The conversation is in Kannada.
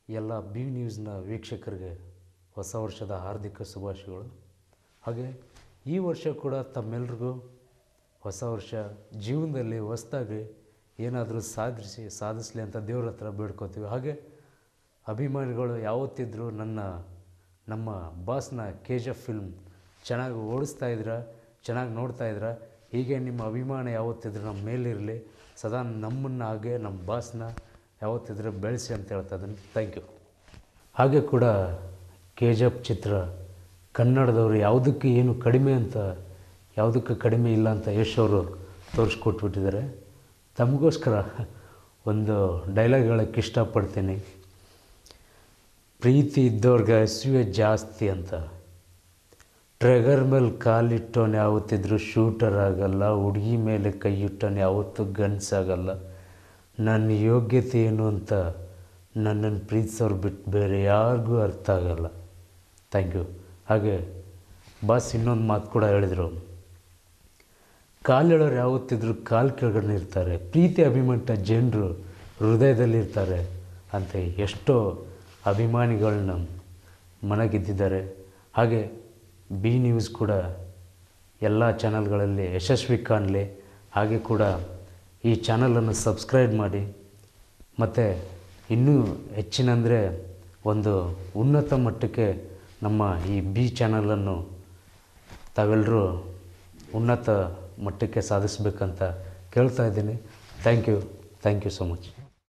ಎಲ್ಲ ಬಿ ನ್ಯೂಸ್ನ ವೀಕ್ಷಕರಿಗೆ ಹೊಸ ವರ್ಷದ ಹಾರ್ದಿಕ ಶುಭಾಶಯಗಳು ಹಾಗೆ ಈ ವರ್ಷ ಕೂಡ ತಮ್ಮೆಲ್ರಿಗೂ ಹೊಸ ವರ್ಷ ಜೀವನದಲ್ಲಿ ಹೊಸದಾಗಿ ಏನಾದರೂ ಸಾಧಿಸಿ ಸಾಧಿಸಲಿ ಅಂತ ದೇವ್ರ ಹತ್ರ ಬೇಡ್ಕೋತೀವಿ ಹಾಗೆ ಅಭಿಮಾನಿಗಳು ಯಾವತ್ತಿದ್ರೂ ನನ್ನ ನಮ್ಮ ಬಾಸ್ನ ಕೆ ಜಿ ಎಫ್ ಫಿಲ್ಮ್ ಚೆನ್ನಾಗಿ ಓಡಿಸ್ತಾ ಇದ್ದೀರಾ ಚೆನ್ನಾಗಿ ನೋಡ್ತಾ ಇದ್ದೀರಾ ಹೀಗೆ ನಿಮ್ಮ ಅಭಿಮಾನ ಯಾವತ್ತಿದ್ರೂ ನಮ್ಮ ಮೇಲಿರಲಿ ಸದಾ ನಮ್ಮನ್ನು ಹಾಗೆ ನಮ್ಮ ಬಾಸ್ನ ಯಾವತ್ತಿದ್ರೂ ಬೆಳೆಸಿ ಅಂತ ಹೇಳ್ತಾ ಇದ್ದೀನಿ ಥ್ಯಾಂಕ್ ಯು ಹಾಗೆ ಕೂಡ ಕೆ ಜಿ ಎಫ್ ಚಿತ್ರ ಕನ್ನಡದವರು ಯಾವುದಕ್ಕೆ ಏನು ಕಡಿಮೆ ಅಂತ ಯಾವುದಕ್ಕೆ ಕಡಿಮೆ ಇಲ್ಲ ಅಂತ ಯಶ್ ಅವರು ತೋರಿಸ್ಕೊಟ್ಬಿಟ್ಟಿದ್ದಾರೆ ತಮಗೋಸ್ಕರ ಒಂದು ಡೈಲಾಗ್ ಹೇಳೋಕ್ಕೆ ಇಷ್ಟಪಡ್ತೀನಿ ಪ್ರೀತಿ ಇದ್ದವ್ರಿಗೆ ಹಸಿವೆ ಜಾಸ್ತಿ ಅಂತ ಟ್ರೆಗರ್ ಮೇಲೆ ಕಾಲಿಟ್ಟವನು ಯಾವತ್ತಿದ್ರೂ ಶೂಟರ್ ಆಗಲ್ಲ ಹುಡುಗಿ ಮೇಲೆ ಕೈ ಇಟ್ಟವನು ಯಾವತ್ತೂ ಗನ್ಸ್ ಆಗಲ್ಲ ನನ್ನ ಯೋಗ್ಯತೆ ಏನು ಅಂತ ನನ್ನನ್ನು ಪ್ರೀತಿಸೋರು ಬಿಟ್ಟು ಬೇರೆ ಯಾರಿಗೂ ಅರ್ಥ ಆಗಲ್ಲ ಥ್ಯಾಂಕ್ ಯು ಹಾಗೆ ಬಾಸ್ ಇನ್ನೊಂದು ಮಾತು ಕೂಡ ಹೇಳಿದರು ಕಾಲು ಹೇಳೋರು ಯಾವತ್ತಿದ್ರೂ ಕಾಲು ಕೆಳಗಡೆ ಇರ್ತಾರೆ ಪ್ರೀತಿ ಅಭಿಮಂಟ ಜನರು ಹೃದಯದಲ್ಲಿರ್ತಾರೆ ಅಂತ ಎಷ್ಟೋ ಅಭಿಮಾನಿಗಳನ್ನ ಮನಗೆದ್ದಿದ್ದಾರೆ ಹಾಗೆ ಬಿ ನ್ಯೂಸ್ ಕೂಡ ಎಲ್ಲ ಚಾನಲ್ಗಳಲ್ಲಿ ಯಶಸ್ವಿ ಕಾಣಲಿ ಹಾಗೆ ಕೂಡ ಈ ಚಾನಲನ್ನು ಸಬ್ಸ್ಕ್ರೈಬ್ ಮಾಡಿ ಮತ್ತು ಇನ್ನೂ ಹೆಚ್ಚಿನ ಅಂದರೆ ಒಂದು ಉನ್ನತ ಮಟ್ಟಕ್ಕೆ ನಮ್ಮ ಈ ಬಿ ಚಾನಲನ್ನು ತಾವೆಲ್ಲರೂ ಉನ್ನತ ಮಟ್ಟಕ್ಕೆ ಸಾಧಿಸಬೇಕಂತ ಕೇಳ್ತಾ ಇದ್ದೀನಿ thank you thank you so much